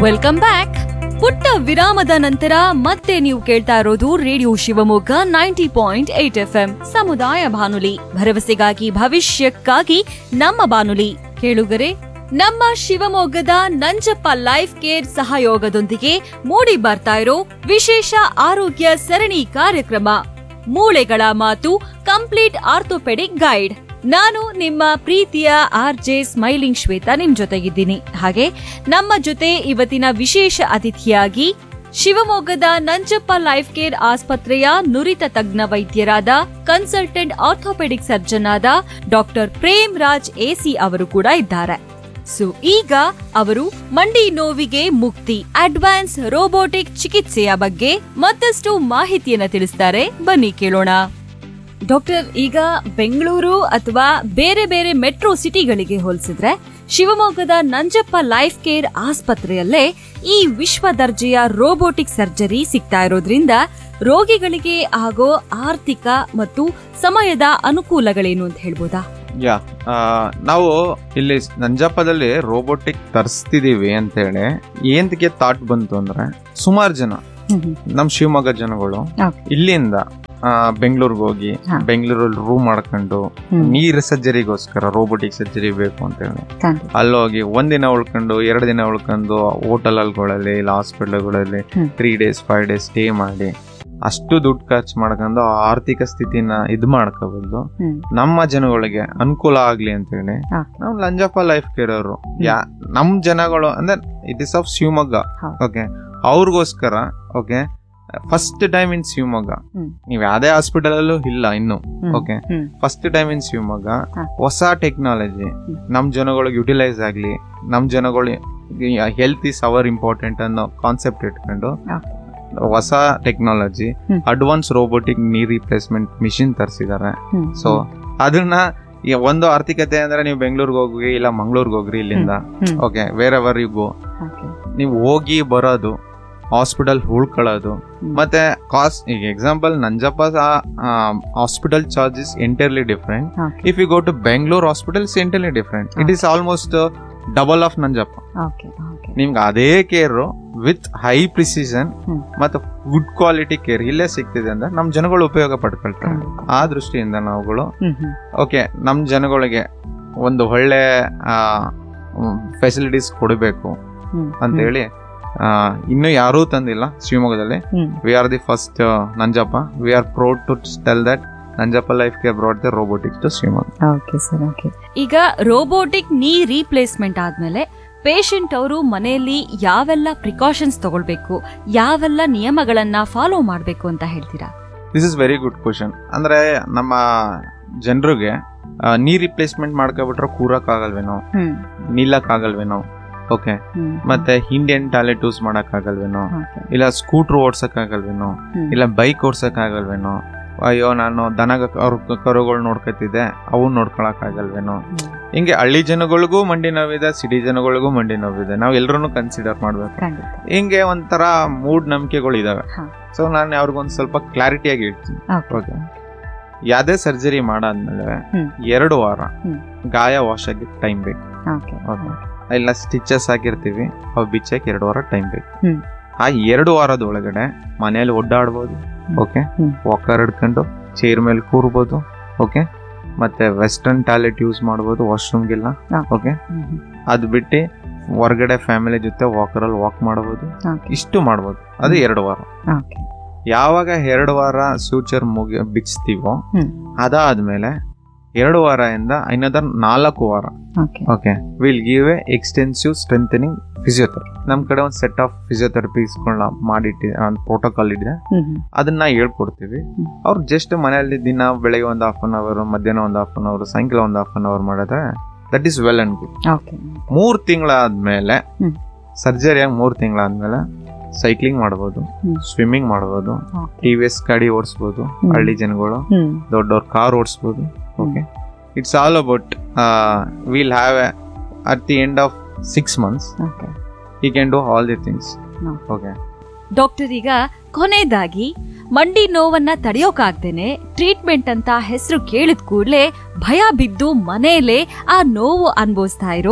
Welcome back ಪುಟ್ಟ ವಿರಾಮದ ನಂತರ ಮತ್ತೆ ನೀವು ಕೇಳ್ತಾ ಇರೋದು radio Shivamogga ninety point eight F M ಸಮುದಾಯ ಬಾನುಲಿ ಭರವಸೆಗಾಗಿ ಭವಿಷ್ಯಕ್ಕಾಗಿ ನಮ್ಮ ಬಾನುಲಿ ಕೇಳುಗರೆ ನಮ್ಮ ಶಿವಮೊಗ್ಗದ ನಂಜಪ್ಪ ಲೈಫ್ ಕೇರ್ ಸಹಯೋಗದೊಂದಿಗೆ ಮೂಡಿ ಬರ್ತಾ ಇರೋ ವಿಶೇಷ ಆರೋಗ್ಯ ಸರಣಿ ಕಾರ್ಯಕ್ರಮ ಮೂಳೆಗಳ ಮಾತು ಕಂಪ್ಲೀಟ್ ಆರ್ಥೋಪೆಡಿಕ್ ಗೈಡ್ ನಾನು ನಿಮ್ಮ ಪ್ರೀತಿಯ ಆರ್ ಜೆ ಸ್ಮೈಲಿಂಗ್ ಶ್ವೇತಾ ನಿಮ್ ಜೊತೆಗಿದ್ದೀನಿ ಹಾಗೆ ನಮ್ಮ ಜೊತೆ ಇವತ್ತಿನ ವಿಶೇಷ ಅತಿಥಿಯಾಗಿ ಶಿವಮೊಗ್ಗದ ನಂಜಪ್ಪ ಲೈಫ್ ಕೇರ್ ಆಸ್ಪತ್ರೆಯ ನುರಿತ ತಜ್ಞ ವೈದ್ಯರಾದ ಕನ್ಸಲ್ಟೆಂಟ್ ಆರ್ಥೋಪೆಡಿಕ್ ಸರ್ಜನ್ ಆದ ಡಾಕ್ಟರ್ ಪ್ರೇಮ್ ರಾಜ್ ಎಸಿ ಅವರು ಕೂಡ ಇದ್ದಾರೆ ಸೊ ಈಗ ಅವರು ಮಂಡಿ ನೋವಿಗೆ ಮುಕ್ತಿ ಅಡ್ವಾನ್ಸ್ ರೋಬೋಟಿಕ್ ಚಿಕಿತ್ಸೆಯ ಬಗ್ಗೆ ಮತ್ತಷ್ಟು ಮಾಹಿತಿಯನ್ನ ತಿಳಿಸ್ತಾರೆ ಬನ್ನಿ ಕೇಳೋಣ ಡಾಕ್ಟರ್ ಈಗ ಬೆಂಗಳೂರು ಅಥವಾ ಬೇರೆ ಬೇರೆ ಮೆಟ್ರೋ ಸಿಟಿಗಳಿಗೆ ಹೋಲಿಸಿದ್ರೆ ಶಿವಮೊಗ್ಗದ ನಂಜಪ್ಪ ಲೈಫ್ ಕೇರ್ ಆಸ್ಪತ್ರೆಯಲ್ಲೇ ಈ ವಿಶ್ವ ದರ್ಜೆಯ ರೋಬೋಟಿಕ್ ಸರ್ಜರಿ ಸಿಗ್ತಾ ಇರೋದ್ರಿಂದ ರೋಗಿಗಳಿಗೆ ಆಗೋ ಆರ್ಥಿಕ ಮತ್ತು ಸಮಯದ ಅನುಕೂಲಗಳೇನು ಅಂತ ಹೇಳ್ಬೋದಾ ಯಾ ನಾವು ಇಲ್ಲಿ ನಂಜಪ್ಪದಲ್ಲಿ ರೋಬೋಟಿಕ್ ತರಿಸ್ತಿದೀವಿ ಅಂತ ಹೇಳಿ ಏಂತಕ್ಕೆ ಥಾಟ್ ಬಂತು ಅಂದ್ರೆ ಸುಮಾರು ಜನ ನಮ್ ಶಿವಮೊಗ್ಗ ಜನಗಳು Okay. ಇಲ್ಲಿಂದ ಬೆಂಗಳೂರಿಗೆ ಹೋಗಿ ಹಾ. ಬೆಂಗಳೂರಲ್ಲಿ ರೂಮ್ ಮಾಡ್ಕೊಂಡು ನೀರ್ ಸರ್ಜರಿಗೋಸ್ಕರ ರೋಬೋಟಿಕ್ ಸರ್ಜರಿ ಬೇಕು ಅಂತ ಹೇಳಿ ಅಲ್ಲೋಗಿ ಒಂದಿನ ಉಳ್ಕೊಂಡು ಎರಡು ದಿನ ಉಳ್ಕೊಂಡು ಹೋಟೆಲ್ಗಳಲ್ಲಿ ಇಲ್ಲ ಹಾಸ್ಪಿಟಲ್ಗಳಲ್ಲಿ ಹ್ಮ್. Three days five days stay ಮಾಡಿ ಅಷ್ಟು ದುಡ್ಡು ಖರ್ಚು ಮಾಡ್ಕೊಂಡು ಆ ಆರ್ಥಿಕ ಸ್ಥಿತಿನ ಇದು ಮಾಡ್ಕೋಬಹುದು ನಮ್ಮ ಜನಗಳಿಗೆ ಅನುಕೂಲ ಆಗ್ಲಿ ಅಂತ ಹೇಳಿ ಹಾ. ನಾವು ಲಂಜಪ್ಪ ಲೈಫ್ ಕೇರ್ ಅವರು ಯಾ ನಮ್ ಜನಗಳು ಅಂದ್ರೆ ಇಟ್ ಇಸ್ ಆಫ್ ಶಿವಮೊಗ್ಗ ಹೌದು. ಓಕೆ ಅವ್ರಿಗೋಸ್ಕರ okay first time in Shivamogga ಹ್ಮ್. ನೀವ್ ಯಾವ್ದೇ ಹಾಸ್ಪಿಟಲ್ ಅಲ್ಲೂ ಇಲ್ಲ ಇನ್ನು okay first time in Shivamogga ಹಾ. ಹೊಸ ಟೆಕ್ನಾಲಜಿ ನಮ್ ಜನಗಳಿಗೆ ಯುಟಿಲೈಸ್ ಆಗ್ಲಿ ನಮ್ ಜನಗಳು ಹೆಲ್ತ್ ಇಸ್ ಅವರ್ ಇಂಪಾರ್ಟೆಂಟ್ ಅನ್ನೋ ಕಾನ್ಸೆಪ್ಟ್ ಇಟ್ಕೊಂಡು ಹೊಸ ಟೆಕ್ನಾಲಜಿ ಹ್ಮ್. Advance robotic knee replacement machine ತರಿಸಿದ್ದಾರೆ ಸೊ ಅದನ್ನ ಈ ಒಂದು ಆರ್ಥಿಕತೆ ಅಂದ್ರೆ ನೀವು ಬೆಂಗಳೂರಿಗೆ ಹೋಗಿ ಇಲ್ಲ ಮಂಗಳೂರಿಗೆ ಹೋಗ್ರಿ ಇಲ್ಲಿಂದ ಓಕೆ ಬೇರೆ ಯು ಗೋ ನೀವು ಹೋಗಿ ಬರೋದು ಹಾಸ್ಪಿಟಲ್ ಉಳ್ಕೊಳ್ಳೋದು ಮತ್ತೆ ಕಾಸ್ಟ್ ಈಗ example Nanjappa hospital charges entirely different if you go to Bengaluru hospital is entirely different it is almost double of Nanjappa ನಿಮ್ಗೆ ಅದೇ care with high precision hmm. ಮತ್ತೆ ಗುಡ್ ಕ್ವಾಲಿಟಿ ಕೇರ್ ಇಲ್ಲೇ ಸಿಗ್ತಿದೆ ಅಂದ್ರೆ ನಮ್ ಜನಗಳು ಉಪಯೋಗ ಪಡ್ಕೊಳ್ತಾರೆ ಆ ದೃಷ್ಟಿಯಿಂದ ನಾವುಗಳು ಓಕೆ ನಮ್ ಜನಗಳಿಗೆ ಒಂದು ಒಳ್ಳೆ ಫೆಸಿಲಿಟೀಸ್ ಕೊಡಬೇಕು ಅಂತ ಹೇಳಿ ಆ, ಇನ್ನೂ ಯಾರೂ ತಂದಿಲ್ಲ ಶಿವಮೊಗ್ಗದಲ್ಲಿ we are the first Nanjappa we are proud to tell that Nanjappa life care brought the robotics to Shivamogga okay sir okay ಈಗ ರೋಬೋಟಿಕ್ ನೀ ರೀಪ್ಲೇಸ್ಮೆಂಟ್ ಆದ್ಮೇಲೆ ಪೇಷಂಟ್ ಅವರು ಮನೆಯಲ್ಲಿ ಯಾವೆಲ್ಲ ಪ್ರಿಕಾಷನ್ಸ್ ತಗೊಳ್ಬೇಕು ಯಾವೆಲ್ಲ ನಿಯಮಗಳನ್ನ ಫಾಲೋ ಮಾಡಬೇಕು ಅಂತ ಹೇಳ್ತೀರಾ this is very good question ಅಂದ್ರೆ ನಮ್ಮ ಜನರಿಗೆ ನೀ ರಿಪ್ಲೇಸ್ಮೆಂಟ್ ಮಾಡ್ಕೊಬಿಟ್ರೆ ಕೂರಕ್ ಆಗಲ್ವೇನೋ ಹ್ಮ್ ನಿಲ್ಲಕ್ ಆಗಲ್ವೇನೋ ಓಕೆ ಹ್ಮ್ ಮತ್ತೆ ಇಂಡಿಯನ್ ಟಾಯ್ಲೆಟ್ ಯೂಸ್ ಮಾಡಕ್ ಆಗಲ್ವೇನೋ ಓಕೆ ಇಲ್ಲ ಸ್ಕೂಟರ್ ಓಡ್ಸಕ್ ಆಗಲ್ವೇನೋ ಹ್ಮ್. ಇಲ್ಲ ಬೈಕ್ ಓಡ್ಸಕ್ ಆಗಲ್ವೇನೋ ಅಯ್ಯೋ ನಾನು ದನ ಕರುಗಳು ನೋಡ್ಕೊತಿದ್ದೆ ಅವು ನೋಡ್ಕೊಳಕ್ ಆಗಲ್ವೇನೋ ಹ್ಮ್. ಹಿಂಗೆ ಹಳ್ಳಿ ಜನಗಳಿಗೂ ಮಂಡಿ ನೋವಿದೆ ಸಿಟಿ ಜನಗಳಿಗೂ ಮಂಡಿ ನೋವಿದೆ ನಾವು ಎಲ್ಲರೂ ಕನ್ಸಿಡರ್ ಮಾಡ್ಬೇಕು ಖಂಡಿತ ಹಿಂಗೆ ಒಂಥರ ಮೂಢ ನಂಬಿಕೆಗಳು ಇದಾವೆ ಹಾ. ಸೊ ನಾನು ಅವ್ರಿಗೊಂದ್ ಸ್ವಲ್ಪ ಕ್ಲಾರಿಟಿಯಾಗಿ ಹೇಳ್ತೀನಿ ಓಕೆ ಓಕೆ ಯಾವ್ದೇ ಸರ್ಜರಿ ಮಾಡಾದ್ಮೇಲೆ ಹ್ಮ್. ಎರಡು ವಾರ ಹ್ಮ್. ಗಾಯ ವಾಶ್ ಆಗಿ ಟೈಮ್ ಬೇಕು ಓಕೆ ಓಕೆ ಇಲ್ಲ ಸ್ಟಿಚಸ್ ಹಾಕಿರ್ತೀವಿ ಅವು ಬಿಚ್ಚಕ್ಕೆ ಎರಡು ವಾರ ಟೈಮ್ ಬೇಕು ಹ್ಮ್. ಆ ಎರಡು ವಾರದ ಒಳಗಡೆ ಮನೇಲಿ ಒಡ್ಡಾಡ್ಬೋದು ಓಕೆ ಹ್ಮ್. ವಾಕರ್ ಹಿಡ್ಕೊಂಡು ಚೇರ್ ಮೇಲೆ ಕೂರ್ಬೋದು ಓಕೆ ಮತ್ತೆ ವೆಸ್ಟರ್ನ್ ಟಾಯ್ಲೆಟ್ ಯೂಸ್ ಮಾಡ್ಬೋದು ವಾಶ್ರೂಮ್ಗೆಲ್ಲ ಹಾ. ಓಕೆ ಅದು ಬಿಟ್ಟು ಹೊರಗಡೆ ಫ್ಯಾಮಿಲಿ ಜೊತೆ ವಾಕರಲ್ಲಿ ವಾಕ್ ಮಾಡ್ಬೋದು ಓಕೆ ಇಷ್ಟು ಮಾಡ್ಬೋದು ಅದು ಎರಡು ವಾರ ಓಕೆ ಯಾವಾಗ ಎರಡು ವಾರ ಫ್ಯೂಚರ್ ಮುಗಿ ಬಿಚ್ತೀವೋ ಹ್ಮ್. ಅದಾದ್ಮೇಲೆ ಎರಡು ವಾರದಿಂದ ಇನ್ನದರ್ ನಾಲ್ಕು ವಾರ okay okay will give a extensive strengthening physiotherapy ನಮ್ ಕಡೆ ಒಂದು ಸೆಟ್ ಆಫ್ ಫಿಸಿಯೋಥೆರಪಿಸ್ಗಳನ್ನ ಮಾಡಿಟ್ಟಿ ಒಂದು ಪ್ರೋಟೋಕಾಲ್ ಇದೆ ಹ್ಮ್ ಅದನ್ನ ಹೇಳ್ಕೊಡ್ತೀವಿ ಹ್ಮ್. ಅವ್ರು ಜಸ್ಟ್ ಮನೆಯಲ್ಲಿ ದಿನ ಬೆಳಗ್ಗೆ ಒಂದು ಹಾಫ್ ಅನ್ ಅವರ್ ಮಧ್ಯಾಹ್ನ ಒಂದು ಹಾಫ್ ಅನ್ ಅವರ್ ಸಾಯಂಕಾಲ ಒಂದು ಹಾಫ್ ಅನ್ ಅವರ್ ಮಾಡಿದ್ರೆ that is well and good okay ಮೂರ್ ತಿಂಗಳಾದ್ಮೇಲೆ ಹ್ಮ್. ಸರ್ಜರಿಯಾಗಿ ಮೂರ್ ತಿಂಗಳಾದ್ಮೇಲೆ ಸೈಕ್ಲಿಂಗ್ ಮಾಡ್ಬೋದು ಹ್ಮ್. ಸ್ವಿಮ್ಮಿಂಗ್ ಮಾಡ್ಬೋದು ಓಕೆ ಟಿ ವಿ ಎಸ್ ಗಾಡಿ ಓಡಿಸ್ಬೋದು ಹ್ಮ್. ಹಳ್ಳಿ ಜನಗಳು ಹ್ಮ್ ದೊಡ್ಡವ್ರ ಕಾರ್ ಓಡಿಸ್ಬೋದು okay it's all about will have at the end of six months okay he can do all the things hmm. Okay doctor ಈಗ ಕೊನೆಯದಾಗಿ ಮಂಡಿ ನೋವನ್ನ ತಡೆಯೋಕಾಗ್ದೇನೆ ಟ್ರೀಟ್ಮೆಂಟ್ ಅಂತ ಹೆಸರು ಕೇಳಿದ ಕೂಡಲೇ ಭಯ ಬಿದ್ದು ಮನೆಯಲ್ಲೇ ಆ ನೋವು ಅನುಭವಿಸ್ತಾ ಇರೋ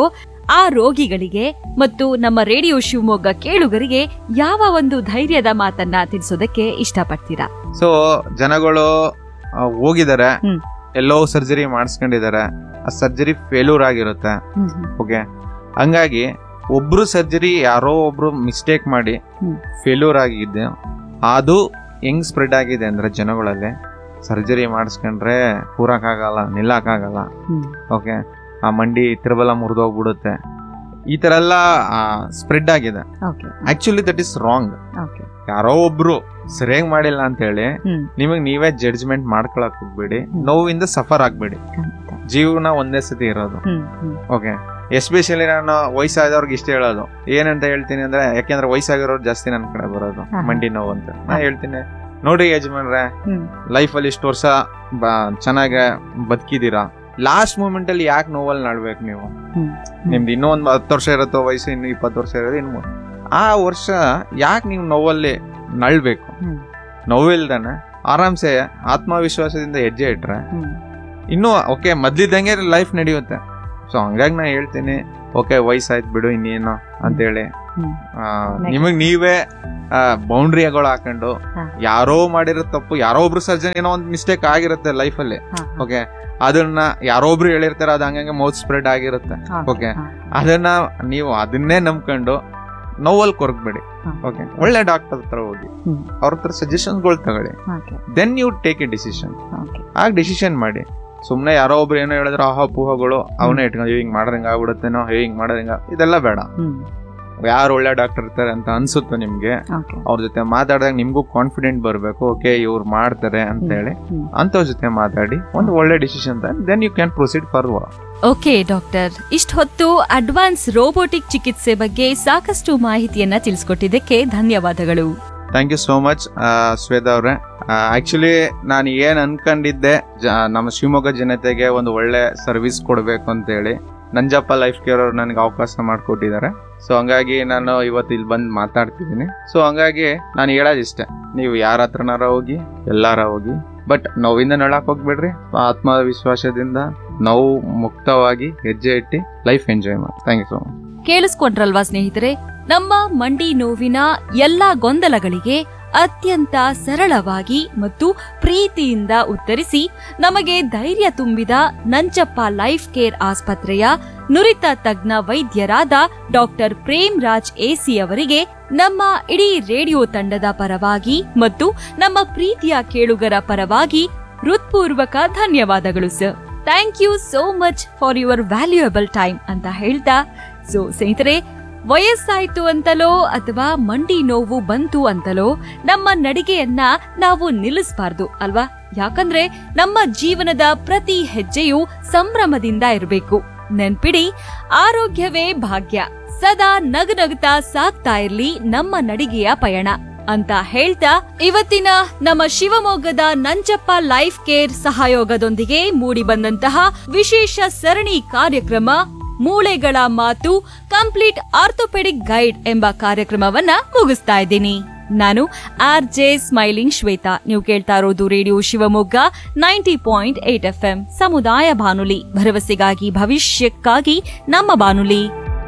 ಆ ರೋಗಿಗಳಿಗೆ ಮತ್ತು ನಮ್ಮ ರೇಡಿಯೋ ಶಿವಮೊಗ್ಗ ಕೇಳುಗರಿಗೆ ಯಾವ ಒಂದು ಧೈರ್ಯದ ಮಾತನ್ನ ತಿಳಿಸೋದಕ್ಕೆ ಇಷ್ಟಪಡ್ತೀರಾ ಸೊ ಜನಗಳು ಆ, ಹೋಗಿದ್ದಾರೆ ಹ್ಮ್. ಎಲ್ಲೋ ಸರ್ಜರಿ ಮಾಡಿಸ್ಕೊಂಡಿದ್ದಾರೆ ಆ ಸರ್ಜರಿ ಫೇಲ್ಯೂರ್ ಆಗಿರುತ್ತೆ ಓಕೆ ಹಂಗಾಗಿ ಒಬ್ರು ಸರ್ಜರಿ ಯಾರೋ ಒಬ್ರು ಮಿಸ್ಟೇಕ್ ಮಾಡಿ ಹ್ಮ್. ಫೇಲ್ಯೂರ್ ಆಗಿದೆ ಅದು ಹೆಂಗ್ ಸ್ಪ್ರೆಡ್ ಆಗಿದೆ ಅಂದ್ರೆ ಜನಗಳಲ್ಲಿ ಸರ್ಜರಿ ಮಾಡಿಸ್ಕೊಂಡ್ರೆ ಕೂರಕ್ಕಾಗಲ್ಲ ನಿಲ್ಲಕ್ಕಾಗಲ್ಲ ಓಕೆ ಆ ಮಂಡಿ ತಿರುಬಲ ಮುರಿದೋಗ್ಬಿಡುತ್ತೆ ಈ ತರ ಎಲ್ಲ ಸ್ಪ್ರೆಡ್ ಆಗಿದೆ okay actually that is wrong okay ಯಾರೋ ಒಬ್ರು ಸರಿಯಾಗಿ ಮಾಡಿಲ್ಲ ಅಂತ ಹೇಳಿ ಹ್ಮ್ ನಿಮಗ್ ನೀವೇ ಜಡ್ಜ್ಮೆಂಟ್ ಮಾಡ್ಕೊಳಕ್ ಹೋಗ್ಬೇಡಿ ಹ್ಮ್. ನೋವಿಂದ ಸಫರ್ ಆಗ್ಬೇಡಿ ಖಂಡಿತ. ಜೀವನ ಒಂದೇ ಸತಿ ಇರೋದು ಹ್ಮ್ ಹ್ಮ್ ಓಕೆ ಎಸ್ಪೆಷಲಿ ನಾನು ವಯಸ್ಸಾದವ್ರಿಗೆ ಇಷ್ಟ ಹೇಳೋದು ಏನಂತ ಹೇಳ್ತೀನಿ ಅಂದ್ರೆ ಯಾಕೆಂದ್ರೆ ವಯಸ್ಸಾಗಿರೋರು ಜಾಸ್ತಿ ನನ್ನ ಕಡೆ ಬರೋದು ಹಾ. ಮಂಡಿ ನೋವು ಅಂತ ನಾ ಹಾ. ಹೇಳ್ತೀನಿ ನೋಡಿ ಯಜಮಾನ್ರೆ ಹ್ಮ್ ಲೈಫ್ ಅಲ್ಲಿ ಇಷ್ಟು ವರ್ಷ ಚೆನ್ನಾಗಿ ಬದುಕಿದೀರಾ ಲಾಸ್ಟ್ ಮೂಮೆಂಟ್ ಅಲ್ಲಿ ಯಾಕೆ ನೋವಲ್ಲಿ ನಡ್ಬೇಕು ನೀವು ಹ್ಮ್ ನಿಮ್ದು ಇನ್ನೂ ಒಂದು ಹತ್ತು ವರ್ಷ ಇರುತ್ತೋ ವಯಸ್ಸು ಇನ್ನು ಇಪ್ಪತ್ತು ವರ್ಷ ಇರೋದು ಇನ್ನು ಮೂ- ಆ ವರ್ಷ ಯಾಕೆ ನೀವು ನೋವಲ್ಲಿ ನಳ್ಬೇಕು ಹ್ಮ್ ನೋವಿಲ್ದಾನೆ ಆರಾಮ್ಸೆ ಆತ್ಮವಿಶ್ವಾಸದಿಂದ ಹೆಜ್ಜೆ ಇಟ್ರೆ ಹ್ಮ್ ಇನ್ನೂ ಓಕೆ ಮೊದ್ಲಿದ್ದಂಗೆ ಲೈಫ್ ನಡೆಯುತ್ತೆ ಸೊ ಹಂಗಾಗಿ ನಾ ಹೇಳ್ತೀನಿ ಓಕೆ ವಯಸ್ಸಾಯ್ತು ಬಿಡು ಇನ್ನೇನು ಅಂತೇಳಿ ಹ್ಮ್ ಆ, ನಿಮಗ್ ನೀವೇ ಬೌಂಡ್ರಿಗಳು ಹಾಕೊಂಡು ಹಾ. ಯಾರೋ ಮಾಡಿರೋ ತಪ್ಪು ಯಾರೋ ಒಬ್ರು ಸರ್ಜನ್ ಏನೋ ಒಂದು ಮಿಸ್ಟೇಕ್ ಆಗಿರುತ್ತೆ ಲೈಫಲ್ಲಿ ಹಾ, ಹಾ. ಓಕೆ ಅದನ್ನ ಯಾರೋ ಒಬ್ರು ಹೇಳಿರ್ತಾರೆ ಅದು ಹಂಗಂಗೆ ಮೌತ್ ಸ್ಪ್ರೆಡ್ ಆಗಿರುತ್ತೆ ಹಾ, ಓಕೆ ಹಾ, ಅದನ್ನ ನೀವು ಅದನ್ನೇ ನಂಬ್ಕೊಂಡು ನೋವಲ್ಲಿ ಕೊರಗ್ಬೇಡಿ ಹಾ. ಓಕೆ ಒಳ್ಳೆ ಡಾಕ್ಟರ್ ಹತ್ರ ಹೋಗಿ ಹ್ಮ್. ಅವ್ರ ಹತ್ರ ಸಜೆಷನ್ಗಳು ತಗೊಳ್ಳಿ okay then you take a decision okay ಆಗ ಡಿಸಿಷನ್ ಮಾಡಿ ಸುಮ್ನೆ ಯಾರೋ ಒಬ್ರು ಏನೋ ಹೇಳಿದ್ರೆ ಆಹಾ ಪೂಹಗಳು ಅವನೇ ಇಟ್ಕೊಂಡು ಹಿಂಗ್ ಮಾಡಿದ್ರೆ ಹಿಂಗ್ ಆಗ್ಬಿಡುತ್ತೇನೋ ಹೇ ಹಿಂಗ್ ಮಾಡಿದ್ರೆ ಹಿಂಗ ಇದೆಲ್ಲ ಬೇಡ ಹ್ಮ್ ಯಾರು ಒಳ್ಳೆ ಡಾಕ್ಟರ್ ಇರ್ತಾರೆ ಅಂತ ಅನ್ಸುತ್ತೋ ನಿಮ್ಗೆ ಓಕೆ ಅವ್ರ ಜೊತೆ ಮಾತಾಡಿದಾಗ ನಿಮ್ಗೂ ಕಾನ್ಫಿಡೆಂಟ್ ಬರ್ಬೇಕು ಓಕೆ ಇವ್ರು ಮಾಡ್ತಾರೆ ಅಂತ ಹೇಳಿ ಹ್ಮ್. ಅಂತವ್ರ ಜೊತೆ ಮಾತಾಡಿ ಒಂದು ಒಳ್ಳೆ decision then you can proceed forward okay doctor ಇಷ್ಟು ಹೊತ್ತು ಅಡ್ವಾನ್ಸ್ ರೋಬೋಟಿಕ್ ಚಿಕಿತ್ಸೆ ಬಗ್ಗೆ ಸಾಕಷ್ಟು ಮಾಹಿತಿಯನ್ನ ತಿಳಿಸ್ಕೊಟ್ಟಿದ್ದಕ್ಕೆ ಧನ್ಯವಾದಗಳು thank you so much Shwetha ಅವ್ರೆ ಆಕ್ಚುಲಿ ನಾನು ಏನ್ ಅನ್ಕೊಂಡಿದ್ದೆ ಜ- ನಮ್ಮ ಶಿವಮೊಗ್ಗ ಜನತೆಗೆ ಒಂದು ಒಳ್ಳೆ ಸರ್ವಿಸ್ ಕೊಡಬೇಕು ಅಂತ ಹೇಳಿ ನಂಜಪ್ಪ ಲೈಫ್ ಕೇರ್ ಅವ್ರು ನನಗೆ ಅವಕಾಶ ಮಾಡಿಕೊಟ್ಟಿದ್ದಾರೆ ಸೊ ಹಂಗಾಗಿ ನಾನು ಇವತ್ತು ಇಲ್ಲಿ ಬಂದು ಮಾತಾಡ್ತಿದ್ದೀನಿ ಸೊ ಹಂಗಾಗಿ ನಾನು ಹೇಳೋದಿಷ್ಟೇ ನೀವು ಯಾರ ಹತ್ರನಾರ ಹೋಗಿ ಎಲ್ಲಾರ ಹೋಗಿ ಬಟ್ ನೋವಿಂದ ನಳಕ್ ಹೋಗ್ಬೇಡ್ರಿ ಆತ್ಮವಿಶ್ವಾಸದಿಂದ ನೋವು ಮುಕ್ತವಾಗಿ ಹೆಜ್ಜೆ ಇಟ್ಟು ಲೈಫ್ ಎಂಜಾಯ್ ಮಾಡಿ ಥ್ಯಾಂಕ್ ಯು ಸೊ ಮಚ್ ಕೇಳಿಸ್ಕೊಂಡ್ರಲ್ವಾ ಸ್ನೇಹಿತರೆ ನಮ್ಮ ಮಂಡಿ ನೋವಿನ ಎಲ್ಲಾ ಗೊಂದಲಗಳಿಗೆ ಅತ್ಯಂತ ಸರಳವಾಗಿ ಮತ್ತು ಪ್ರೀತಿಯಿಂದ ಉತ್ತರಿಸಿ ನಮಗೆ ಧೈರ್ಯ ತುಂಬಿದ ನಂಚಪ್ಪ ಲೈಫ್ ಕೇರ್ ಆಸ್ಪತ್ರೆಯ ನುರಿತ ತಜ್ಞ ವೈದ್ಯರಾದ ಡಾಕ್ಟರ್ ಪ್ರೇಮ್ ರಾಜ್ ಎಸಿ ಅವರಿಗೆ ನಮ್ಮ ಇಡೀ ರೇಡಿಯೋ ತಂಡದ ಪರವಾಗಿ ಮತ್ತು ನಮ್ಮ ಪ್ರೀತಿಯ ಕೇಳುಗರ ಪರವಾಗಿ ಹೃತ್ಪೂರ್ವಕ ಧನ್ಯವಾದಗಳು sir thank you so much for your valuable time ಅಂತ ಹೇಳ್ತಾ ಸೊ ಸ್ನೇಹಿತರೆ ವಯಸ್ಸಾಯ್ತು ಅಂತಲೋ ಅಥವಾ ಮಂಡಿ ನೋವು ಬಂತು ಅಂತಲೋ ನಮ್ಮ ನಡಿಗೆಯನ್ನ ನಾವು ನಿಲ್ಲಿಸಬಾರ್ದು ಅಲ್ವಾ ಯಾಕಂದ್ರೆ ನಮ್ಮ ಜೀವನದ ಪ್ರತಿ ಹೆಜ್ಜೆಯು ಸಂಭ್ರಮದಿಂದ ಇರಬೇಕು ನೆನ್ಪಿಡಿ ಆರೋಗ್ಯವೇ ಭಾಗ್ಯ ಸದಾ ನಗುನಗುತ್ತಾ ಸಾಗ್ತಾ ಇರ್ಲಿ ನಮ್ಮ ನಡಿಗೆಯ ಪಯಣ ಅಂತ ಹೇಳ್ತಾ ಇವತ್ತಿನ ನಮ್ಮ ಶಿವಮೊಗ್ಗದ ನಂಚಪ್ಪ ಲೈಫ್ ಕೇರ್ ಸಹಯೋಗದೊಂದಿಗೆ ಮೂಡಿ ಬಂದಂತಹ ವಿಶೇಷ ಸರಣಿ ಕಾರ್ಯಕ್ರಮ ಮೂಳೆಗಳ ಮಾತು ಕಂಪ್ಲೀಟ್ ಆರ್ಥೋಪೆಡಿಕ್ ಗೈಡ್ ಎಂಬ ಕಾರ್ಯಕ್ರಮವನ್ನ ಮುಗಿಸ್ತಾ ಇದ್ದೀನಿ ನಾನು ಆರ್ ಜೆ ಸ್ಮೈಲಿಂಗ್ ಶ್ವೇತಾ ನೀವು ಕೇಳ್ತಾ ಇರೋದು radio Shivamogga ninety point eight F M ಸಮುದಾಯ ಬಾನುಲಿ ಭರವಸೆಗಾಗಿ ಭವಿಷ್ಯಕ್ಕಾಗಿ ನಮ್ಮ ಬಾನುಲಿ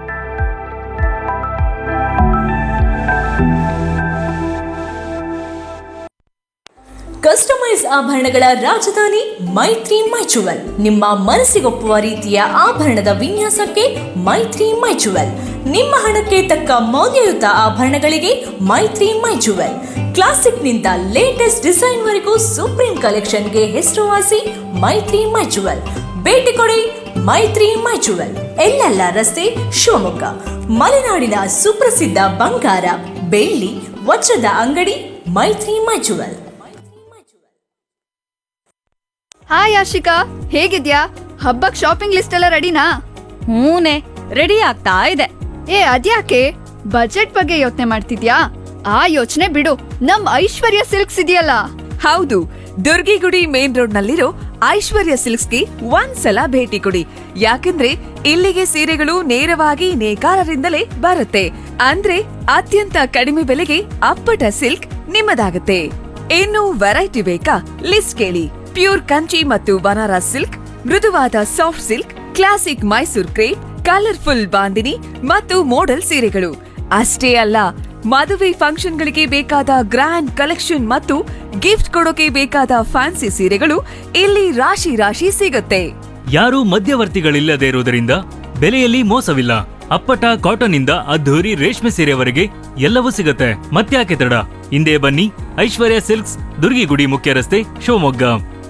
ಕಸ್ಟಮೈಸ್ ಆಭರಣಗಳ ರಾಜಧಾನಿ ಮೈತ್ರಿ ಮೈಚುವಲ್ ನಿಮ್ಮ ಮನಸ್ಸಿಗೊಪ್ಪುವ ರೀತಿಯ ಆಭರಣದ ವಿನ್ಯಾಸಕ್ಕೆ ಮೈತ್ರಿ ಮೈಚುವಲ್ ನಿಮ್ಮ ಹಣಕ್ಕೆ ತಕ್ಕ ಮೌಲ್ಯಯುತ ಆಭರಣಗಳಿಗೆ ಮೈತ್ರಿ ಮೈಚುವಲ್ ಕ್ಲಾಸಿಕ್ನಿಂದ ಲೇಟೆಸ್ಟ್ ಡಿಸೈನ್ವರೆಗೂ ಸುಪ್ರೀಂ ಕಲೆಕ್ಷನ್ಗೆ ಹೆಸರುವಾಸಿ ಮೈತ್ರಿ ಮೈಚುವಲ್ ಭೇಟಿ ಕೊಡಿ ಮೈತ್ರಿ ಮೈಚುವಲ್ ಎಲ್ಲೆಲ್ಲ ರಸ್ತೆ ಶಿವಮೊಗ್ಗ ಮಲೆನಾಡಿನ ಸುಪ್ರಸಿದ್ಧ ಬಂಗಾರ ಬೆಳ್ಳಿ ವಜ್ರದ ಅಂಗಡಿ ಮೈತ್ರಿ ಮೈಚುವಲ್ ಹಾಯ್ ಆಶಿಕಾ ಹೇಗಿದ್ಯಾ ಹಬ್ಬಕ್ ಶಾಪಿಂಗ್ ಲಿಸ್ಟ್ ಎಲ್ಲ ರೆಡಿನಾ ಹೂನೆ ರೆಡಿ ಆಗ್ತಾ ಇದೆ ಏ ಅದ್ಯಾಕೆ ಬಜೆಟ್ ಬಗ್ಗೆ ಯೋಚನೆ ಮಾಡ್ತಿದ್ಯಾ ಆ ಯೋಚನೆ ಬಿಡು ನಮ್ ಐಶ್ವರ್ಯ ಸಿಲ್ಕ್ಸ್ ಇದೆಯಲ್ಲ ಹೌದು ದುರ್ಗಿಗುಡಿ ಮೇನ್ ರೋಡ್ ನಲ್ಲಿರೋ ಐಶ್ವರ್ಯ ಸಿಲ್ಕ್ಸ್ಗೆ ಒಂದ್ಸಲ ಭೇಟಿ ಕೊಡಿ ಯಾಕಂದ್ರೆ ಇಲ್ಲಿಗೆ ಸೀರೆಗಳು ನೇರವಾಗಿ ನೇಕಾರರಿಂದಲೇ ಬರುತ್ತೆ ಅಂದ್ರೆ ಅತ್ಯಂತ ಕಡಿಮೆ ಬೆಲೆಗೆ ಅಪ್ಪಟ ಸಿಲ್ಕ್ ನಿಮ್ಮದಾಗುತ್ತೆ ಇನ್ನು ವೆರೈಟಿ ಬೇಕಾ ಲಿಸ್ಟ್ ಕೇಳಿ ಪ್ಯೂರ್ ಕಂಚಿ ಮತ್ತು ಬನಾರಸ್ ಸಿಲ್ಕ್ ಮೃದುವಾದ soft silk classic Mysore crepe colourful bandhani ಮತ್ತು ಮೋಡಲ್ ಸೀರೆಗಳು ಅಷ್ಟೇ ಅಲ್ಲ ಮದುವೆ ಫಂಕ್ಷನ್ಗಳಿಗೆ ಬೇಕಾದ ಗ್ರ್ಯಾಂಡ್ ಕಲೆಕ್ಷನ್ ಮತ್ತು ಗಿಫ್ಟ್ ಕೊಡೋಕೆ ಬೇಕಾದ ಫ್ಯಾನ್ಸಿ ಸೀರೆಗಳು ಇಲ್ಲಿ ರಾಶಿ ರಾಶಿ ಸಿಗುತ್ತೆ ಯಾರೂ ಮಧ್ಯವರ್ತಿಗಳಿಲ್ಲದೆ ಇರುವುದರಿಂದ ಬೆಲೆಯಲ್ಲಿ ಮೋಸವಿಲ್ಲ ಅಪ್ಪಟ ಕಾಟನ್ ಇಂದ ಅದ್ಧೂರಿ ರೇಷ್ಮೆ ಸೀರೆವರೆಗೆ ಎಲ್ಲವೂ ಸಿಗುತ್ತೆ ಮತ್ತ್ಯಾಕೆ ತಡ ಹಿಂದೆ ಬನ್ನಿ ಐಶ್ವರ್ಯ ಸಿಲ್ಕ್ಸ್ ದುರ್ಗಿಗುಡಿ ಮುಖ್ಯ ರಸ್ತೆ ಶಿವಮೊಗ್ಗ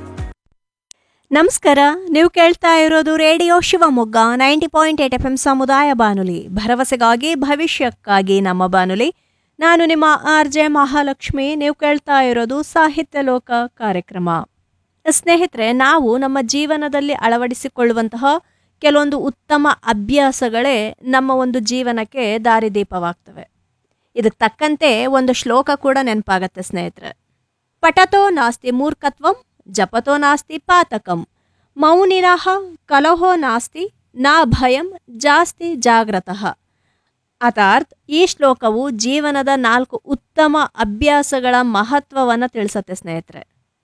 ನಮಸ್ಕಾರ ನೀವು ಕೇಳ್ತಾ ಇರೋದು radio Shivamogga ninety point eight F M ಸಮುದಾಯ ಬಾನುಲಿ ಭರವಸೆಗಾಗಿ ಭವಿಷ್ಯಕ್ಕಾಗಿ ನಮ್ಮ ಬಾನುಲಿ ನಾನು ನಿಮ್ಮ ಆರ್ ಜೆ ಮಹಾಲಕ್ಷ್ಮಿ ನೀವು ಕೇಳ್ತಾ ಇರೋದು ಸಾಹಿತ್ಯ ಲೋಕ ಕಾರ್ಯಕ್ರಮ ಸ್ನೇಹಿತರೆ ನಾವು ನಮ್ಮ ಜೀವನದಲ್ಲಿ ಅಳವಡಿಸಿಕೊಳ್ಳುವಂತಹ ಕೆಲವೊಂದು ಉತ್ತಮ ಅಭ್ಯಾಸಗಳೇ ನಮ್ಮ ಒಂದು ಜೀವನಕ್ಕೆ ದಾರಿದೀಪವಾಗ್ತವೆ ಇದಕ್ಕೆ ತಕ್ಕಂತೆ ಒಂದು ಶ್ಲೋಕ ಕೂಡ ನೆನಪಾಗತ್ತೆ ಸ್ನೇಹಿತರೆ ಪಠತೋ ನಾಸ್ತಿ ಮೂರ್ಖತ್ವಂ ಜಪತೋ ನಾಸ್ತಿ ಪಾತಕಂ ಮೌನಿನಃ ಕಲಹೋ ನಾಸ್ತಿ ನಾ ಭಯಂ ಜಾಸ್ತಿ ಜಾಗ್ರತಃ ಅರ್ಥಾತ್ ಈ ಶ್ಲೋಕವು ಜೀವನದ ನಾಲ್ಕು ಉತ್ತಮ ಅಭ್ಯಾಸಗಳ ಮಹತ್ವವನ್ನು ತಿಳಿಸತ್ತೆ ಸ್ನೇಹಿತರೆ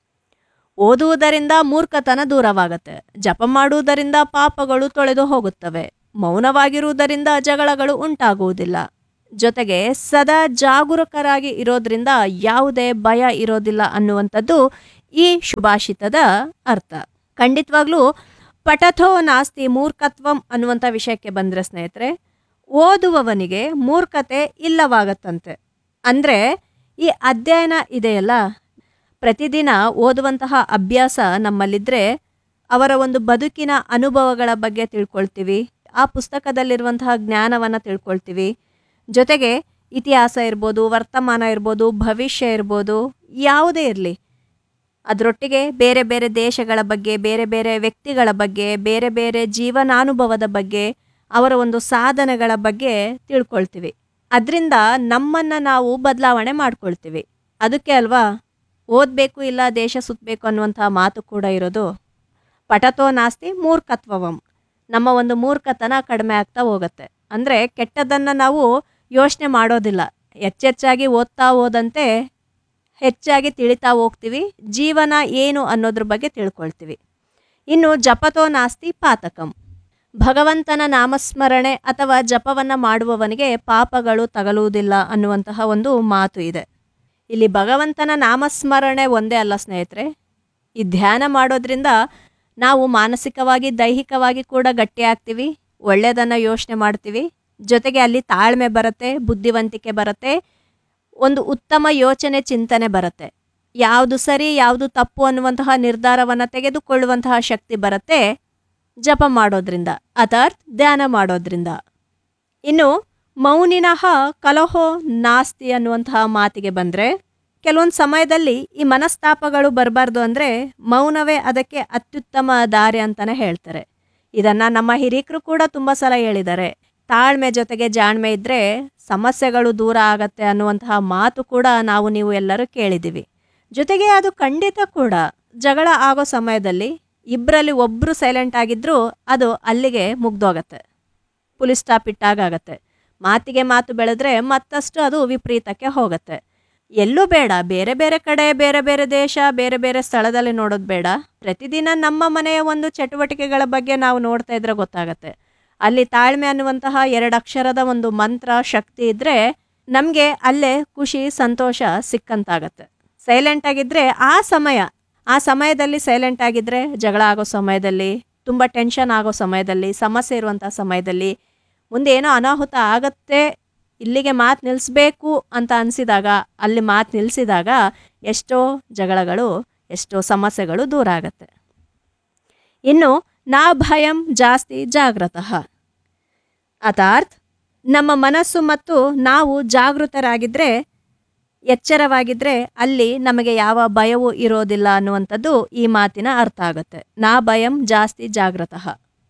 ಓದುವುದರಿಂದ ಮೂರ್ಖತನ ದೂರವಾಗತ್ತೆ ಜಪ ಮಾಡುವುದರಿಂದ ಪಾಪಗಳು ತೊಳೆದು ಹೋಗುತ್ತವೆ ಮೌನವಾಗಿರುವುದರಿಂದ ಜಗಳಗಳು ಉಂಟಾಗುವುದಿಲ್ಲ ಜೊತೆಗೆ ಸದಾ ಜಾಗರೂಕರಾಗಿ ಇರೋದ್ರಿಂದ ಯಾವುದೇ ಭಯ ಇರೋದಿಲ್ಲ ಅನ್ನುವಂಥದ್ದು ಈ ಶುಭಾಷಿತದ ಅರ್ಥ ಖಂಡಿತವಾಗ್ಲೂ ಪಠಥೋ ನಾಸ್ತಿ ಮೂರ್ಖತ್ವಂ ಅನ್ನುವಂಥ ವಿಷಯಕ್ಕೆ ಬಂದರೆ ಸ್ನೇಹಿತರೆ ಓದುವವನಿಗೆ ಮೂರ್ಖತೆ ಇಲ್ಲವಾಗತ್ತಂತೆ ಅಂದರೆ ಈ ಅಧ್ಯಯನ ಇದೆಯಲ್ಲ ಪ್ರತಿದಿನ ಓದುವಂತಹ ಅಭ್ಯಾಸ ನಮ್ಮಲ್ಲಿದ್ದರೆ ಅವರ ಒಂದು ಬದುಕಿನ ಅನುಭವಗಳ ಬಗ್ಗೆ ತಿಳ್ಕೊಳ್ತೀವಿ ಆ ಪುಸ್ತಕದಲ್ಲಿರುವಂತಹ ಜ್ಞಾನವನ್ನು ತಿಳ್ಕೊಳ್ತೀವಿ ಜೊತೆಗೆ ಇತಿಹಾಸ ಇರ್ಬೋದು ವರ್ತಮಾನ ಇರ್ಬೋದು ಭವಿಷ್ಯ ಇರ್ಬೋದು ಯಾವುದೇ ಇರಲಿ ಅದರೊಟ್ಟಿಗೆ ಬೇರೆ ಬೇರೆ ದೇಶಗಳ ಬಗ್ಗೆ ಬೇರೆ ಬೇರೆ ವ್ಯಕ್ತಿಗಳ ಬಗ್ಗೆ ಬೇರೆ ಬೇರೆ ಜೀವನಾನುಭವದ ಬಗ್ಗೆ ಅವರ ಒಂದು ಸಾಧನೆಗಳ ಬಗ್ಗೆ ತಿಳ್ಕೊಳ್ತೀವಿ ಅದರಿಂದ ನಮ್ಮನ್ನು ನಾವು ಬದಲಾವಣೆ ಮಾಡ್ಕೊಳ್ತೀವಿ ಅದಕ್ಕೆ ಅಲ್ವಾ ಓದಬೇಕು ಇಲ್ಲ ದೇಶ ಸುತ್ತಬೇಕು ಅನ್ನುವಂಥ ಮಾತು ಕೂಡ ಇರೋದು ಪಠತೋ ನಾಸ್ತಿ ಮೂರ್ಖತ್ವವಂ ನಮ್ಮ ಒಂದು ಮೂರ್ಖತನ ಕಡಿಮೆ ಆಗ್ತಾ ಹೋಗುತ್ತೆ ಅಂದರೆ ಕೆಟ್ಟದನ್ನು ನಾವು ಯೋಚನೆ ಮಾಡೋದಿಲ್ಲ ಹೆಚ್ಚೆಚ್ಚಾಗಿ ಓದ್ತಾ ಹೋದಂತೆ ಹೆಚ್ಚಾಗಿ ತಿಳಿತಾ ಹೋಗ್ತೀವಿ ಜೀವನ ಏನು ಅನ್ನೋದ್ರ ಬಗ್ಗೆ ತಿಳ್ಕೊಳ್ತೀವಿ ಇನ್ನು ಜಪತೋ ನಾಸ್ತಿ ಪಾತಕಂ ಭಗವಂತನ ನಾಮಸ್ಮರಣೆ ಅಥವಾ ಜಪವನ್ನು ಮಾಡುವವನಿಗೆ ಪಾಪಗಳು ತಗಲುವುದಿಲ್ಲ ಅನ್ನುವಂತಹ ಒಂದು ಮಾತು ಇದೆ ಇಲ್ಲಿ ಭಗವಂತನ ನಾಮಸ್ಮರಣೆ ಒಂದೇ ಅಲ್ಲ ಸ್ನೇಹಿತರೆ ಈ ಧ್ಯಾನ ಮಾಡೋದ್ರಿಂದ ನಾವು ಮಾನಸಿಕವಾಗಿ ದೈಹಿಕವಾಗಿ ಕೂಡ ಗಟ್ಟಿಯಾಗ್ತೀವಿ ಒಳ್ಳೆಯದನ್ನು ಯೋಚನೆ ಮಾಡ್ತೀವಿ ಜೊತೆಗೆ ಅಲ್ಲಿ ತಾಳ್ಮೆ ಬರುತ್ತೆ ಬುದ್ಧಿವಂತಿಕೆ ಬರುತ್ತೆ ಒಂದು ಉತ್ತಮ ಯೋಚನೆ ಚಿಂತನೆ ಬರುತ್ತೆ ಯಾವುದು ಸರಿ ಯಾವುದು ತಪ್ಪು ಅನ್ನುವಂತಹ ನಿರ್ಧಾರವನ್ನು ತೆಗೆದುಕೊಳ್ಳುವಂತಹ ಶಕ್ತಿ ಬರುತ್ತೆ ಜಪ ಮಾಡೋದ್ರಿಂದ ಅಥಾತ್ ಧ್ಯಾನ ಮಾಡೋದ್ರಿಂದ ಇನ್ನು ಮೌನಿನಃ ಕಲಹೋ ನಾಸ್ತಿ ಅನ್ನುವಂತಹ ಮಾತಿಗೆ ಬಂದರೆ ಕೆಲವೊಂದು ಸಮಯದಲ್ಲಿ ಈ ಮನಸ್ತಾಪಗಳು ಬರಬಾರ್ದು ಅಂದರೆ ಮೌನವೇ ಅದಕ್ಕೆ ಅತ್ಯುತ್ತಮ ದಾರಿ ಅಂತಲೇ ಹೇಳ್ತಾರೆ ಇದನ್ನು ನಮ್ಮ ಹಿರಿಕರು ಕೂಡ ತುಂಬ ಸಲ ಹೇಳಿದ್ದಾರೆ ತಾಳ್ಮೆ ಜೊತೆಗೆ ಜಾಣ್ಮೆ ಇದ್ದರೆ ಸಮಸ್ಯೆಗಳು ದೂರ ಆಗತ್ತೆ ಅನ್ನುವಂತಹ ಮಾತು ಕೂಡ ನಾವು ನೀವು ಎಲ್ಲರೂ ಕೇಳಿದ್ದೀವಿ ಜೊತೆಗೆ ಅದು ಖಂಡಿತ ಕೂಡ ಜಗಳ ಆಗೋ ಸಮಯದಲ್ಲಿ ಇಬ್ಬರಲ್ಲಿ ಒಬ್ಬರು ಸೈಲೆಂಟ್ ಆಗಿದ್ರೂ ಅದು ಅಲ್ಲಿಗೆ ಮುಗ್ದೋಗತ್ತೆ ಪುಲಿಸ್ ಸ್ಟಾಪ್ ಇಟ್ಟಾಗತ್ತೆ ಮಾತಿಗೆ ಮಾತು ಬೆಳೆದ್ರೆ ಮತ್ತಷ್ಟು ಅದು ವಿಪರೀತಕ್ಕೆ ಹೋಗುತ್ತೆ ಎಲ್ಲೂ ಬೇಡ ಬೇರೆ ಬೇರೆ ಕಡೆ ಬೇರೆ ಬೇರೆ ದೇಶ ಬೇರೆ ಬೇರೆ ಸ್ಥಳದಲ್ಲಿ ನೋಡೋದು ಬೇಡ ಪ್ರತಿದಿನ ನಮ್ಮ ಮನೆಯ ಒಂದು ಚಟುವಟಿಕೆಗಳ ಬಗ್ಗೆ ನಾವು ನೋಡ್ತಾ ಇದ್ರೆ ಗೊತ್ತಾಗತ್ತೆ ಅಲ್ಲಿ ತಾಳ್ಮೆ ಅನ್ನುವಂತಹ ಎರಡು ಅಕ್ಷರದ ಒಂದು ಮಂತ್ರ ಶಕ್ತಿ ಇದ್ದರೆ ನಮಗೆ ಅಲ್ಲೇ ಖುಷಿ ಸಂತೋಷ ಸಿಕ್ಕಂತಾಗತ್ತೆ ಸೈಲೆಂಟ್ ಆಗಿದ್ದರೆ ಆ ಸಮಯ ಆ ಸಮಯದಲ್ಲಿ ಸೈಲೆಂಟ್ ಆಗಿದ್ದರೆ ಜಗಳ ಆಗೋ ಸಮಯದಲ್ಲಿ ತುಂಬ ಟೆನ್ಷನ್ ಆಗೋ ಸಮಯದಲ್ಲಿ ಸಮಸ್ಯೆ ಇರುವಂಥ ಸಮಯದಲ್ಲಿ ಮುಂದೆ ಏನೋ ಅನಾಹುತ ಆಗತ್ತೆ ಇಲ್ಲಿಗೆ ಮಾತು ನಿಲ್ಲಿಸ್ಬೇಕು ಅಂತ ಅನಿಸಿದಾಗ ಅಲ್ಲಿ ಮಾತು ನಿಲ್ಲಿಸಿದಾಗ ಎಷ್ಟೋ ಜಗಳಗಳು ಎಷ್ಟೋ ಸಮಸ್ಯೆಗಳು ದೂರ ಆಗತ್ತೆ ಇನ್ನು ನಾ ಭಯಂ ಜಾಸ್ತಿ ಜಾಗೃತಃ ಅರ್ಥಾತ್ ನಮ್ಮ ಮನಸ್ಸು ಮತ್ತು ನಾವು ಜಾಗೃತರಾಗಿದ್ದರೆ ಎಚ್ಚರವಾಗಿದ್ದರೆ ಅಲ್ಲಿ ನಮಗೆ ಯಾವ ಭಯವೂ ಇರೋದಿಲ್ಲ ಅನ್ನುವಂಥದ್ದು ಈ ಮಾತಿನ ಅರ್ಥ ಆಗುತ್ತೆ ನಾ ಭಯಂ ಜಾಸ್ತಿ ಜಾಗೃತಃ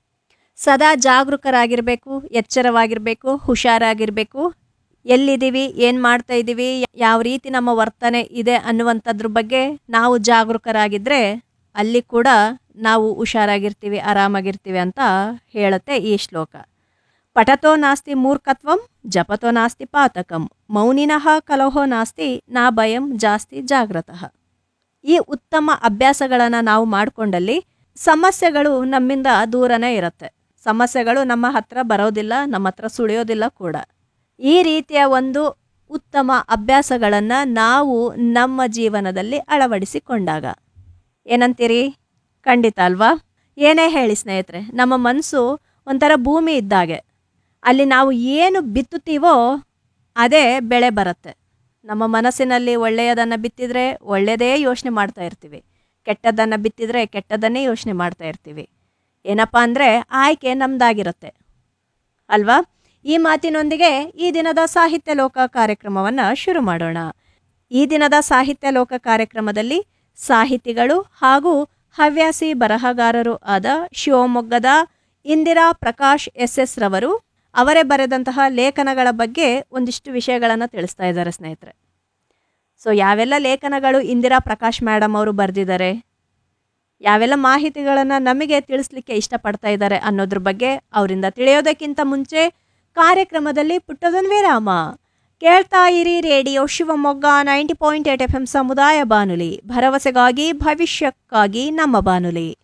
ಸದಾ ಜಾಗರೂಕರಾಗಿರಬೇಕು ಎಚ್ಚರವಾಗಿರಬೇಕು ಹುಷಾರಾಗಿರಬೇಕು ಎಲ್ಲಿದ್ದೀವಿ ಏನು ಮಾಡ್ತಾ ಇದ್ದೀವಿ ಯಾವ ರೀತಿ ನಮ್ಮ ವರ್ತನೆ ಇದೆ ಅನ್ನುವಂಥದ್ರ ಬಗ್ಗೆ ನಾವು ಜಾಗರೂಕರಾಗಿದ್ದರೆ ಅಲ್ಲಿ ಕೂಡ ನಾವು ಹುಷಾರಾಗಿರ್ತೀವಿ ಆರಾಮಾಗಿರ್ತೀವಿ ಅಂತ ಹೇಳುತ್ತೆ ಈ ಶ್ಲೋಕ ಪಠತೋ ನಾಸ್ತಿ ಮೂರ್ಖತ್ವಂ ಜಪತೋ ನಾಸ್ತಿ ಪಾತಕಂ ಮೌನಿನಃ ಕಲಹೋ ನಾಸ್ತಿ ನಾ ಭಯಂ ಜಾಸ್ತಿ ಜಾಗೃತಃ ಈ ಉತ್ತಮ ಅಭ್ಯಾಸಗಳನ್ನು ನಾವು ಮಾಡಿಕೊಂಡಲ್ಲಿ ಸಮಸ್ಯೆಗಳು ನಮ್ಮಿಂದ ದೂರನೇ ಇರುತ್ತೆ ಸಮಸ್ಯೆಗಳು ನಮ್ಮ ಹತ್ರ ಬರೋದಿಲ್ಲ ನಮ್ಮ ಹತ್ರ ಸುಳಿಯೋದಿಲ್ಲ ಕೂಡ ಈ ರೀತಿಯ ಒಂದು ಉತ್ತಮ ಅಭ್ಯಾಸಗಳನ್ನು ನಾವು ನಮ್ಮ ಜೀವನದಲ್ಲಿ ಅಳವಡಿಸಿಕೊಂಡಾಗ ಏನಂತೀರಿ ಖಂಡಿತ ಅಲ್ವಾ ಏನೇ ಹೇಳಿ ಸ್ನೇಹಿತರೆ ನಮ್ಮ ಮನಸ್ಸು ಒಂಥರ ಭೂಮಿ ಇದ್ದಾಗೆ ಅಲ್ಲಿ ನಾವು ಏನು ಬಿತ್ತುತ್ತೀವೋ ಅದೇ ಬೆಳೆ ಬರುತ್ತೆ ನಮ್ಮ ಮನಸ್ಸಿನಲ್ಲಿ ಒಳ್ಳೆಯದನ್ನು ಬಿತ್ತಿದ್ರೆ ಒಳ್ಳೆಯದೇ ಯೋಚನೆ ಮಾಡ್ತಾ ಇರ್ತೀವಿ ಕೆಟ್ಟದ್ದನ್ನು ಬಿತ್ತಿದ್ರೆ ಕೆಟ್ಟದನ್ನೇ ಯೋಚನೆ ಮಾಡ್ತಾ ಇರ್ತೀವಿ ಏನಪ್ಪ ಅಂದರೆ ಆಯ್ಕೆ ನಮ್ಮದಾಗಿರುತ್ತೆ ಅಲ್ವಾ ಈ ಮಾತಿನೊಂದಿಗೆ ಈ ದಿನದ ಸಾಹಿತ್ಯ ಲೋಕ ಕಾರ್ಯಕ್ರಮವನ್ನು ಶುರು ಮಾಡೋಣ ಈ ದಿನದ ಸಾಹಿತ್ಯ ಲೋಕ ಕಾರ್ಯಕ್ರಮದಲ್ಲಿ ಸಾಹಿತಿಗಳು ಹಾಗೂ ಹವ್ಯಾಸಿ ಬರಹಗಾರರು ಆದ ಶಿವಮೊಗ್ಗದ ಇಂದಿರಾ ಪ್ರಕಾಶ್ ಎಸ್ ಎಸ್ ರವರು ಅವರೇ ಬರೆದಂತಹ ಲೇಖನಗಳ ಬಗ್ಗೆ ಒಂದಿಷ್ಟು ವಿಷಯಗಳನ್ನು ತಿಳಿಸ್ತಾ ಇದ್ದಾರೆ ಸ್ನೇಹಿತರೆ ಸೊ ಯಾವೆಲ್ಲ ಲೇಖನಗಳು ಇಂದಿರಾ ಪ್ರಕಾಶ್ ಮೇಡಮ್ ಅವರು ಬರೆದಿದ್ದಾರೆ ಯಾವೆಲ್ಲ ಮಾಹಿತಿಗಳನ್ನು ನಮಗೆ ತಿಳಿಸ್ಲಿಕ್ಕೆ ಇಷ್ಟಪಡ್ತಾ ಇದ್ದಾರೆ ಅನ್ನೋದ್ರ ಬಗ್ಗೆ ಅವರಿಂದ ತಿಳಿಯೋದಕ್ಕಿಂತ ಮುಂಚೆ ಕಾರ್ಯಕ್ರಮದಲ್ಲಿ ಪುಟ್ಟದೊಂದು ವಿರಾಮ ಕೇಳ್ತಾ ಇರಿ radio Shivamogga ninety point eight F M ಸಮುದಾಯ ಬಾನುಲಿ ಭರವಸೆಗಾಗಿ ಭವಿಷ್ಯಕ್ಕಾಗಿ ನಮ್ಮ ಬಾನುಲಿ